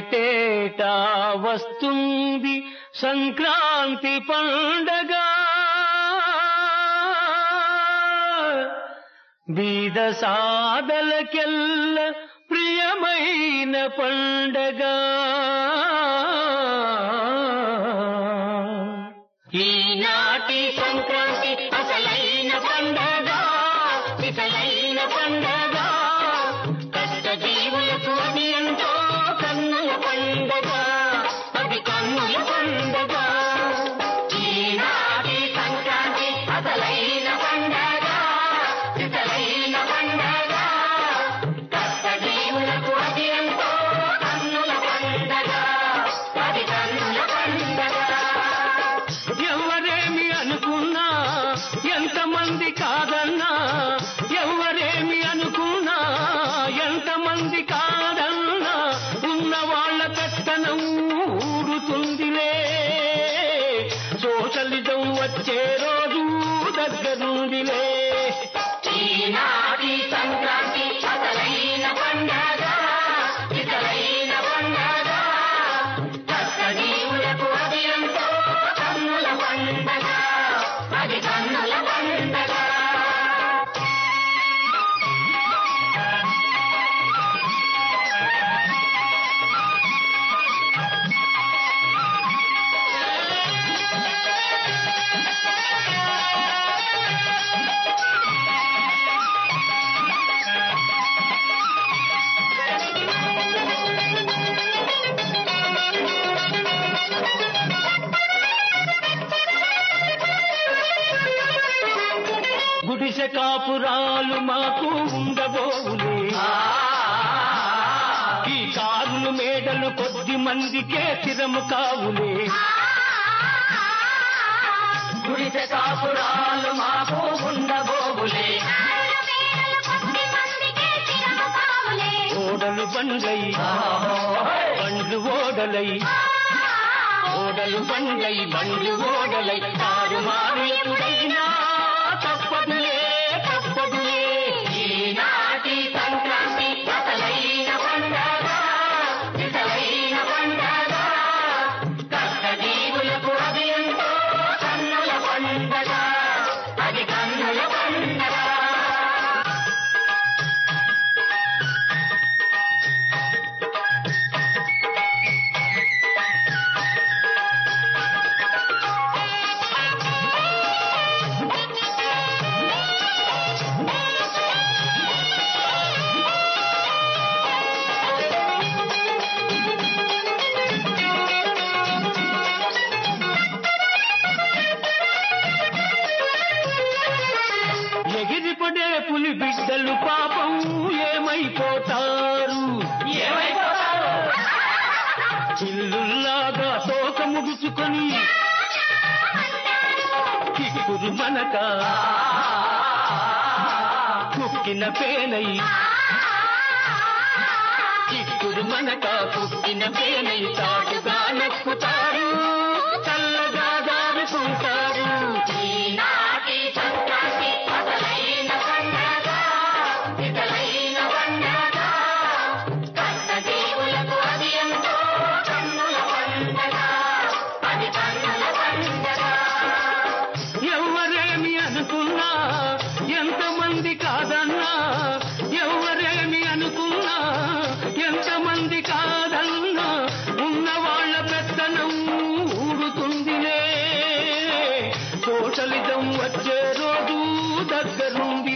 ఏటేటా వస్తుంది సంక్రాంతి పండగ బీద సాదలకెల్ల ప్రియమైన పండగ ఈనాటి సంక్రాంతి అసలైన పండగ ఇసలైన పండగ కష్ట జీవులకు అది ఎంతో కన్నుల పండగ అది కన్నుల పండగ ఈనాటి సంక్రాంతి అసలైన పండగ ఇసలైన పండగ కష్ట జీవులకు అది ఎంతో కన్నుల పండగ అది కన్నుల పండగ ఎవరేమి అనుకున్నా ఎంతమంది కాదన్నా ఎవరేమి అనుకున్నా ఎంతమంది కాదన్నా ఉన్న వాళ్ళ పెత్తనం ఊరుతుందిలే సోషలిజం వచ్చే రోజు దగ్గరుందిలే ఈనాటి సంక్రాంతి అసలైన పండగ ఇసలైన పండగ కష్ట జీవులకు అది ఎంతో కన్నుల పండగ అది కన్నుల పండగ గుడిసె కాపురాలు మాకు ఉండబోవులే ఈ కారులు మేడలు కొద్ది మందికే చిరము కావులే గుడిసె కాపురాలు మాకు ఉండబోవులే ఓడలు బండ్లై బండ్లు ఓడలై ఓడలు బండ్లై బండ్లు ఓడలై తారుమారు ఎప్పుడైనా తప్పదులే తప్పదులే ఈనాటి సంక్రాంతి అసలైన పండగ ఇసలైన పండగ కష్ట జీవులకు అది ఎంతో కన్నుల పండగ అది కన్నుల పండగ ఎగిరిపడే పులి బిడ్డలు పాపం ఏమైపోతారు చిల్లుల్లాగా తోక ముడుచుకొని కిక్కురు మనక కుక్కిన పేనై కిక్కురు మనక కుక్కిన పేనై చాటుగా నక్కుతారు చల్లగా దారుకుంటారు ఈనాటి సంక్రాంతి అసలైన పండగ ఇసలైన పండగ కష్ట జీవులకు అది ఎంతో కన్నుల పండగ అది కన్నుల పండగ ఎవరేమి అనుకున్నా ఎంతమంది కాదన్నా ఎవరేమి అనుకున్నా ఎంతమంది కాదన్నా ఉన్న వాళ్ళ పెత్తనం ఊరుతుందిలే సోషలిజం వచ్చే రోజు దగ్గరుంది